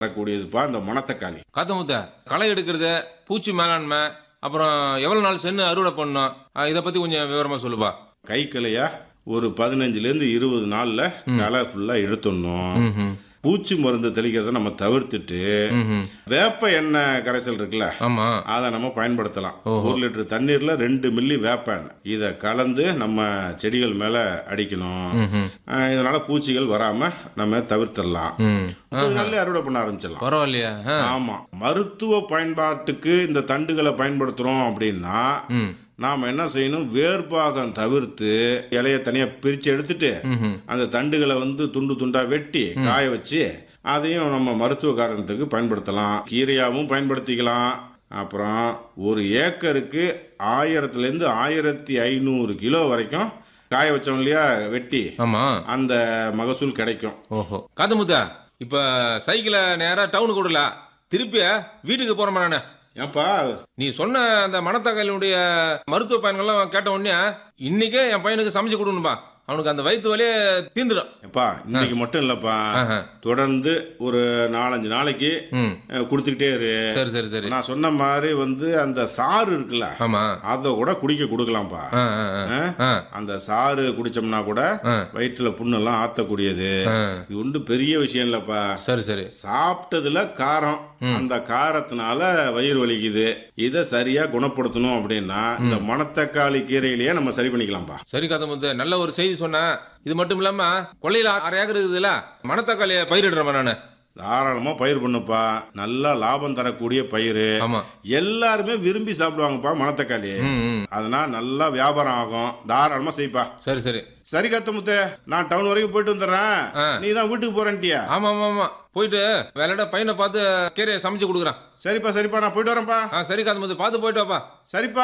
வரக்கூடியதுப்பா இந்த மணத்தக்காளி காத்தமுத்த களை எடுக்கிறது பூச்சி மேலாண்மை அப்புறம் எவ்வளவு நாள் சென்று அறுவடை பண்ணணும் அஹ் இதை பத்தி கொஞ்சம் விவரமா சொல்லுப்பா கை கிளையா ஒரு பதினஞ்சுலேருந்து இருபது நாளில் களை ஃபுல்லாக எடுத்துடணும் ம்ஹும். பூச்சி மருந்து தெளிக்கிறத நம்ம தவிர்த்துட்டு ம்ஹும். வேப்ப எண்ணெய் கரைசல் இருக்குல்ல ஆமா அதை நம்ம பயன்படுத்தலாம் ஒரு லிட்டர் தண்ணீர்ல ரெண்டு மில்லி வேப்ப எண்ணெய் இதை கலந்து நம்ம செடிகள் மேல அடிக்கணும் ம்ஹும். அஹ் இதனால பூச்சிகள் வராம நம்ம தவிர்த்திடலாம் ம். முப்பது நாள்ல அறுவடை பண்ண ஆரம்பிச்சிடலாம் பரவாயில்லையா ஆ. ஆமா மருத்துவ பயன்பாட்டுக்கு இந்த தண்டுகளை பயன்படுத்துறோம் அப்படின்னா ம். நாம என்ன செய்யணும் வேர்பாகம் தவிர்த்து இலைய தனியா பிரிச்சு எடுத்துட்டு ம்ஹும். அந்த தண்டுகளை வந்து துண்டு துண்டா வெட்டி காய வச்சு அதையும் நம்ம மருத்துவ காரணத்துக்கு பயன்படுத்தலாம் கீரையாவும் பயன்படுத்திக்கலாம் அப்புறம் ஒரு ஏக்கருக்கு ஆயிரத்துலேருந்து ஆயிரத்தி ஐநூறு கிலோ வரைக்கும் காய வச்சோம் இல்லையா வெட்டி ஆமா அந்த மகசூல் கிடைக்கும் ஓஹோ காத்தமுத்த இப்ப சைக்கிளை நேரா டவுனுக்கு விடல திருப்பி வீட்டுக்கு போறேன் நானு ஏன்பா நீ சொன்ன அந்த மணத்தக்காளினுடைய மருத்துவ பயன்கள்லாம் கேட்ட உடனே இன்னைக்கே என் பையனுக்கு சமைச்சு கொடுக்கணும்பா அவனுக்கு அந்த வயிற்று வலியே தீந்துடும் எப்பா இன்னைக்கு மட்டும் இல்லப்பா ஆஹா. தொடர்ந்து ஒரு நாலஞ்சு நாளைக்கு ம் அஹ், கொடுத்துக்கிட்டே இரு சரி சரி சரி நான் சொன்ன மாதிரி வந்து அந்த சாறு இருக்குல்ல ஆமா அதை கூட குடிக்க கொடுக்கலாம்ப்பா ஆ ஆ ஆ. அஹ், ஆ அந்த சாறு குடிச்சோம்னா கூட ஆ. வயிற்றுல புண்ணெல்லாம் ஆத்தக்கூடியது ஆ. இது ஒன்றும் பெரிய விஷயம் இல்லப்பா சரி சரி சாப்பிட்டதுல காரம் அந்த காரத்தினால வயிறு வலிக்குது இதை சரியா குணப்படுத்தணும் அப்படின்னா இந்த மணத்தக்காளி கீரையிலேயே நம்ம சரி பண்ணிக்கலாம்ப்பா சரி காத்தமுத்து நல்ல ஒரு செய்தி சொன்னேன் இது மட்டும் இல்லாம கொள்ளையில அரை ஏக்கர் இருக்குதுல்ல மணத்தக்காளியை பயிரிடுறேன் நானு தாராளமா பயிர் பண்ணுப்பா நல்லா லாபம் தரக்கூடிய பயிர் ஆமா எல்லாருமே விரும்பி சாப்பிடுவாங்கப்பா மணத்தக்காளி ம் ம் அதனால நல்லா வியாபாரம் ஆகும் தாராளமா செய்ப்பா சரி சரி சரி கருத்தமுத்து நான் டவுன் வரைக்கும் போயிட்டு வந்துடுறேன் ஆ. நீ தான் வீட்டுக்கு போறேன்ட்டியா ஆமா ஆமா ஆமா போயிட்டு வேலையோட பையனை பார்த்து கீரையை சமைச்சு கொடுக்குறான் சரிப்பா சரிப்பா நான் போயிட்டு வரேன்ப்பா ஆ சரி காத்தமுத்து பார்த்து போயிட்டு வாப்பா சரிப்பா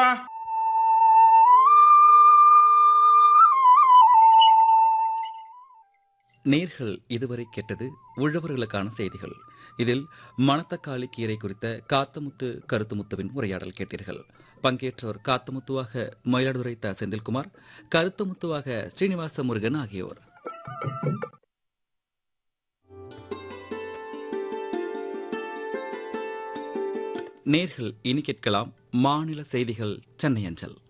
நேர்கள் இதுவரை கேட்டது உழவர்களுக்கான செய்திகள் இதில் மணத்தக்காளி கீரை குறித்த காத்தமுத்து கருத்துமுத்துவின் உரையாடல் கேட்டீர்கள் பங்கேற்றோர் காத்தமுத்துவாக மயிலாடுதுறை த செந்தில்குமார் கருத்துமுத்துவாக ஸ்ரீனிவாச முருகன் ஆகியோர் நேர்கள் இனி கேட்கலாம் மாநில செய்திகள் சென்னை அஞ்சல்